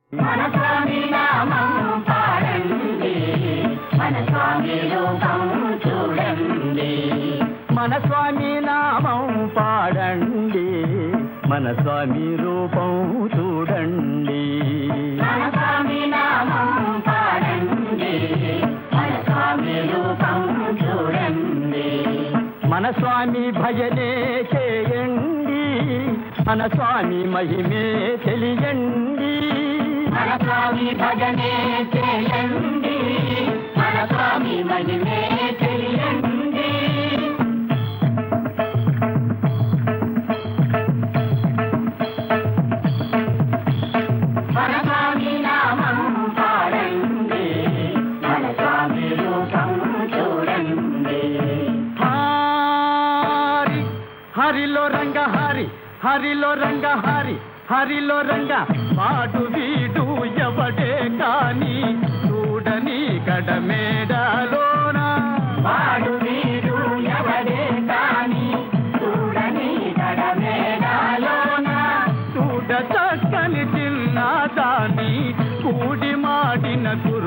మన స్వామి నామం పాడండి మన స్వామి రూపం చూడండి మన స్వామి నామం పాడండి మన స్వామి రూపం చూడండి మన స్వామి నామం పాడండి మన స్వామి రూపం చూడండి మన స్వామి భజనే చేయండి మన స్వామి మహిమే తెలియండి మన స్వామి భజనే చేయండి మన స్వామి మహిమే తెలియండి మన స్వామి నామం పాడండి మన స్వామి రూపం చూడండి హారి హరిలో రంగ హరి హరిలో రంగ హరి హరిలో రంగ పాడు వీడు ఎవడే కాని చూడని గడమేడలోన వాడు వీడు ఎవడే కాని చూడని గడమేడాలోన చూడ చక్కని చిన్నదాని కూడి మాడిన